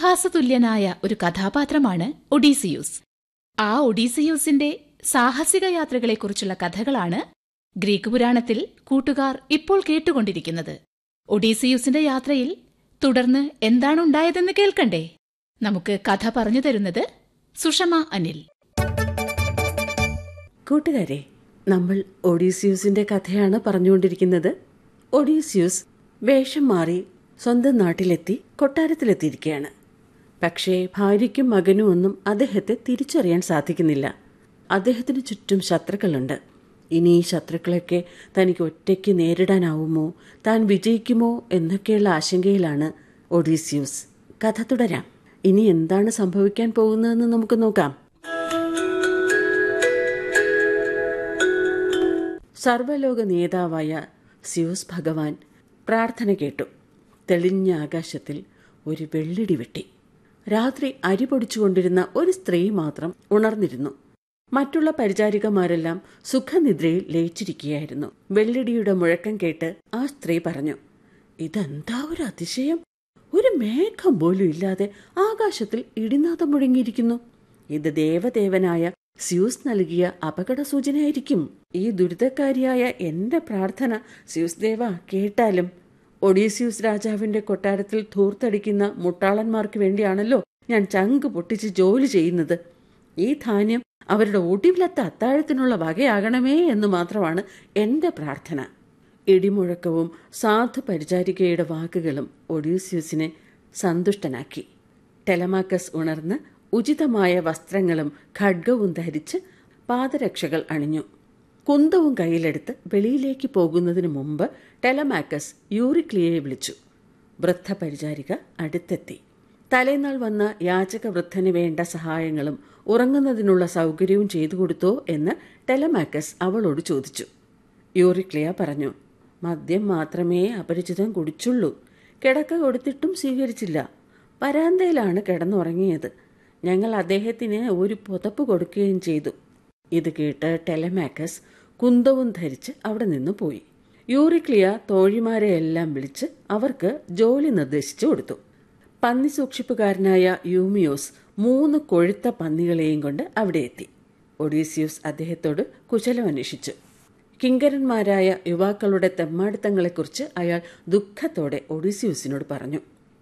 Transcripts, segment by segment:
ഇതിഹാസതുല്യനായ ഒരു കഥാപാത്രമാണ് ഒഡീസിയൂസ് ആ ഒഡീസിയൂസിന്റെ സാഹസിക യാത്രകളെക്കുറിച്ചുള്ള കഥകളാണ് ഗ്രീക്ക് പുരാണത്തിൽ കൂട്ടുകാർ ഇപ്പോൾ കേട്ടുകൊണ്ടിരിക്കുന്നത് ഒഡീസിയൂസിന്റെ യാത്രയിൽ തുടർന്ന് എന്താണുണ്ടായതെന്ന് കേൾക്കണ്ടേ നമുക്ക് കഥ പറഞ്ഞു തരുന്നത് സുഷമ അനിൽ കൂട്ടുകാരെ നമ്മൾ ഒഡീസിയൂസിന്റെ കഥയാണ് പറഞ്ഞുകൊണ്ടിരിക്കുന്നത് ഒഡീസിയൂസ് വേഷം മാറി സ്വന്തം നാട്ടിലെത്തി കൊട്ടാരത്തിലെത്തിയിരിക്കുകയാണ് പക്ഷേ ഭാര്യയ്ക്കും മകനും ഒന്നും അദ്ദേഹത്തെ തിരിച്ചറിയാൻ സാധിക്കുന്നില്ല അദ്ദേഹത്തിന് ചുറ്റും ശത്രുക്കളുണ്ട് ഇനി ഈ ശത്രുക്കളൊക്കെ തനിക്ക് ഒറ്റയ്ക്ക് നേരിടാനാവുമോ താൻ വിജയിക്കുമോ എന്നൊക്കെയുള്ള ആശങ്കയിലാണ് ഒഡീസിയൂസ് കഥ തുടരാം ഇനി എന്താണ് സംഭവിക്കാൻ പോകുന്നതെന്ന് നമുക്ക് നോക്കാം സർവലോക നേതാവായ സ്യൂസ് ഭഗവാൻ പ്രാർത്ഥന കേട്ടു തെളിഞ്ഞ ആകാശത്തിൽ ഒരു വെള്ളിടി വെട്ടി രാത്രി അരി പൊടിച്ചുകൊണ്ടിരുന്ന ഒരു സ്ത്രീ മാത്രം ഉണർന്നിരുന്നു മറ്റുള്ള പരിചാരികമാരെല്ലാം സുഖനിദ്രയിൽ ലയിച്ചിരിക്കുകയായിരുന്നു വെള്ളിടിയുടെ മുഴക്കം കേട്ട് ആ സ്ത്രീ പറഞ്ഞു ഇതെന്താ ഒരു അതിശയം ഒരു മേഘം പോലും ഇല്ലാതെ ആകാശത്തിൽ ഇടിനാഥം മുഴങ്ങിയിരിക്കുന്നു ഇത് ദേവദേവനായ സ്യൂസ് നൽകിയ അപകട സൂചനയായിരിക്കും ഈ ദുരിതക്കാരിയായ എന്റെ പ്രാർത്ഥന സ്യൂസ് ദേവ കേട്ടാലും ഒഡീസ്യൂസ് രാജാവിന്റെ കൊട്ടാരത്തിൽ ധൂർത്തടിക്കുന്ന മുട്ടാളന്മാർക്ക് വേണ്ടിയാണല്ലോ ഞാൻ ചങ്ക് പൊട്ടിച്ച് ജോലി ചെയ്യുന്നത് ഈ ധാന്യം അവരുടെ ഒടിവിലത്തെ അത്താഴത്തിനുള്ള വകയാകണമേ എന്ന് മാത്രമാണ് എന്റെ പ്രാർത്ഥന ഇടിമുഴക്കവും സാധു പരിചാരികയുടെ വാക്കുകളും ഒഡീസ്യൂസിനെ സന്തുഷ്ടനാക്കി ടെലമാക്കസ് ഉണർന്ന് ഉചിതമായ വസ്ത്രങ്ങളും ഖഡ്ഗവും ധരിച്ച് പാദരക്ഷകൾ അണിഞ്ഞു കുന്തവും കയ്യിലെടുത്ത് വെളിയിലേക്ക് പോകുന്നതിന് മുമ്പ് ടെലമാക്കസ് യൂറിക്ലിയയെ വിളിച്ചു വൃദ്ധ പരിചാരിക അടുത്തെത്തി തലേനാൾ വന്ന യാചക വൃദ്ധന് വേണ്ട സഹായങ്ങളും ഉറങ്ങുന്നതിനുള്ള സൗകര്യവും ചെയ്തു കൊടുത്തോ എന്ന് ടെലമാക്കസ് അവളോട് ചോദിച്ചു യൂറിക്ലിയ പറഞ്ഞു മദ്യം മാത്രമേ അപരിചിതൻ കുടിച്ചുള്ളൂ കിടക്ക കൊടുത്തിട്ടും സ്വീകരിച്ചില്ല പരാന്തയിലാണ് കിടന്നുറങ്ങിയത് ഞങ്ങൾ അദ്ദേഹത്തിന് ഒരു പുതപ്പ് കൊടുക്കുകയും ചെയ്തു ഇത് കേട്ട് ടെലമാക്കസ് കുന്തവും ധരിച്ച് അവിടെ നിന്ന് പോയി യൂറിക്ലിയ തോഴിമാരെ എല്ലാം വിളിച്ച് അവർക്ക് ജോലി നിർദ്ദേശിച്ചു കൊടുത്തു പന്നി സൂക്ഷിപ്പുകാരനായ യൂമിയോസ് മൂന്ന് കൊഴുത്ത പന്നികളെയും കൊണ്ട് അവിടെ എത്തി ഒഡീസിയൂസ് അദ്ദേഹത്തോട് കുശലം അന്വേഷിച്ചു കിങ്കരന്മാരായ യുവാക്കളുടെ തെമ്മാടിത്തങ്ങളെക്കുറിച്ച് അയാൾ ദുഃഖത്തോടെ ഒഡീസിയൂസിനോട് പറഞ്ഞു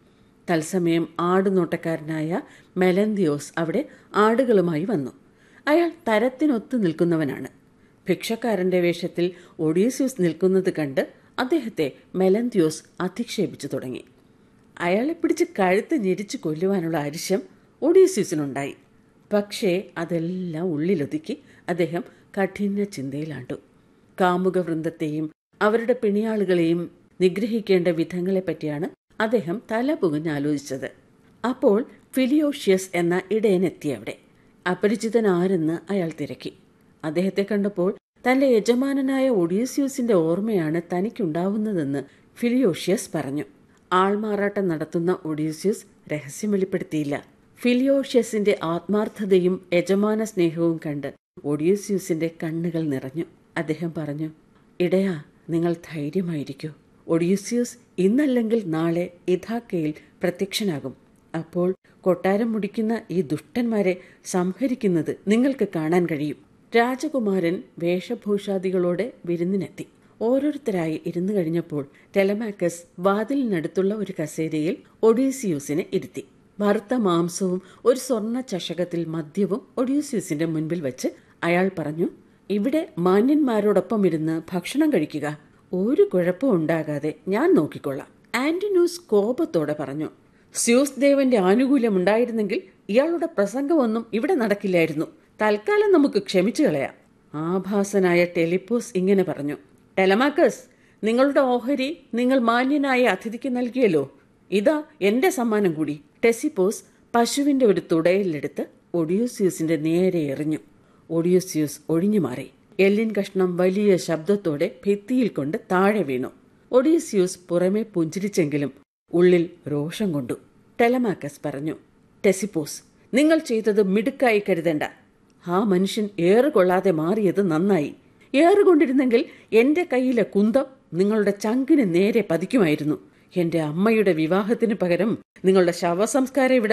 തത്സമയം ആടുനോട്ടക്കാരനായ മെലന്തിയോസ് അവിടെ ആടുകളുമായി വന്നു അയാൾ തരത്തിനൊത്തു നിൽക്കുന്നവനാണ് ഭിക്ഷക്കാരന്റെ വേഷത്തിൽ ഒഡീസ്യൂസ് നിൽക്കുന്നത് കണ്ട് അദ്ദേഹത്തെ മെലന്തിയോസ് അധിക്ഷേപിച്ചു തുടങ്ങി അയാളെ പിടിച്ച് കഴുത്ത് ഞെരിച്ചു കൊല്ലുവാനുള്ള അരിശം ഒഡീസ്യൂസിനുണ്ടായി പക്ഷേ അതെല്ലാം ഉള്ളിലൊതുക്കി അദ്ദേഹം കഠിന ചിന്തയിലാണ്ടു കാമുക വൃന്ദത്തെയും അവരുടെ പിണിയാളുകളെയും നിഗ്രഹിക്കേണ്ട വിധങ്ങളെപ്പറ്റിയാണ് അദ്ദേഹം തല പുകഞ്ഞാലോചിച്ചത് അപ്പോൾ ഫിലിയോഷ്യസ് എന്ന ഇടയനെത്തി അവിടെ അപരിചിതൻ ആരെന്ന് അയാൾ തിരക്കി അദ്ദേഹത്തെ കണ്ടപ്പോൾ തന്റെ യജമാനനായ ഒഡീസ്യൂസിന്റെ ഓർമ്മയാണ് തനിക്കുണ്ടാവുന്നതെന്ന് ഫിലിയോഷ്യസ് പറഞ്ഞു ആൾമാറാട്ടം നടത്തുന്ന ഒഡീസ്യൂസ് രഹസ്യം വെളിപ്പെടുത്തിയില്ല ഫിലിയോഷ്യസിന്റെ ആത്മാർത്ഥതയും യജമാന സ്നേഹവും കണ്ട് ഒഡീസ്യൂസിന്റെ കണ്ണുകൾ നിറഞ്ഞു അദ്ദേഹം പറഞ്ഞു ഇടയാ നിങ്ങൾ ധൈര്യമായിരിക്കൂ ഒഡീസ്യൂസ് ഇന്നല്ലെങ്കിൽ നാളെ ഇഥാക്കയിൽ പ്രത്യക്ഷനാകും അപ്പോൾ കൊട്ടാരം മുടിക്കുന്ന ഈ ദുഷ്ടന്മാരെ സംഹരിക്കുന്നത് നിങ്ങൾക്ക് കാണാൻ കഴിയും രാജകുമാരൻ വേഷഭൂഷാദികളോടെ വിരുന്നിനെത്തി ഓരോരുത്തരായി ഇരുന്നു കഴിഞ്ഞപ്പോൾ ടെലമാക്കസ് വാതിലിനടുത്തുള്ള ഒരു കസേരയിൽ ഒഡീസിയൂസിനെ ഇരുത്തി വറുത്ത മാംസവും ഒരു സ്വർണ്ണ ചഷകത്തിൽ മദ്യവും ഒഡീസിയൂസിന്റെ മുൻപിൽ വെച്ച് അയാൾ പറഞ്ഞു ഇവിടെ മാന്യന്മാരോടൊപ്പം ഇരുന്ന് ഭക്ഷണം കഴിക്കുക ഒരു കുഴപ്പവും ഉണ്ടാകാതെ ഞാൻ നോക്കിക്കൊള്ളാം ആന്റിനൂസ് കോപത്തോടെ പറഞ്ഞു സ്യൂസ് ദേവന്റെ ആനുകൂല്യം ഉണ്ടായിരുന്നെങ്കിൽ ഇയാളുടെ പ്രസംഗമൊന്നും ഇവിടെ നടക്കില്ലായിരുന്നു തൽക്കാലം നമുക്ക് ക്ഷമിച്ചു കളയാം ആഭാസനായ ടെലിപ്പോസ് ഇങ്ങനെ പറഞ്ഞു ടെലമാക്കസ് നിങ്ങളുടെ ഓഹരി നിങ്ങൾ മാന്യനായ അതിഥിക്ക് നൽകിയല്ലോ ഇതാ എന്റെ സമ്മാനം കൂടി ടെസിപ്പോസ് പശുവിന്റെ ഒരു തുടയിലെടുത്ത് ഒഡിയോസ്യൂസിന്റെ നേരെ എറിഞ്ഞു ഒഡിയോസ്യൂസ് ഒഴിഞ്ഞു മാറി എല്ലിൻ കഷ്ണം വലിയ ശബ്ദത്തോടെ ഭിത്തിയിൽ കൊണ്ട് താഴെ വീണു ഒഡീസ്യൂസ് പുറമെ പുഞ്ചിരിച്ചെങ്കിലും ഉള്ളിൽ രോഷം കൊണ്ടു ടെലമാക്കസ് പറഞ്ഞു ടെസിപ്പോസ് നിങ്ങൾ ചെയ്തത് മിടുക്കായി കരുതേണ്ട ആ മനുഷ്യൻ ഏറുകൊള്ളാതെ മാറിയത് നന്നായി ഏറുകൊണ്ടിരുന്നെങ്കിൽ എന്റെ കയ്യിലെ കുന്തം നിങ്ങളുടെ ചങ്കിന് നേരെ പതിക്കുമായിരുന്നു എന്റെ അമ്മയുടെ വിവാഹത്തിന് പകരം നിങ്ങളുടെ ശവസംസ്കാരം ഇവിടെ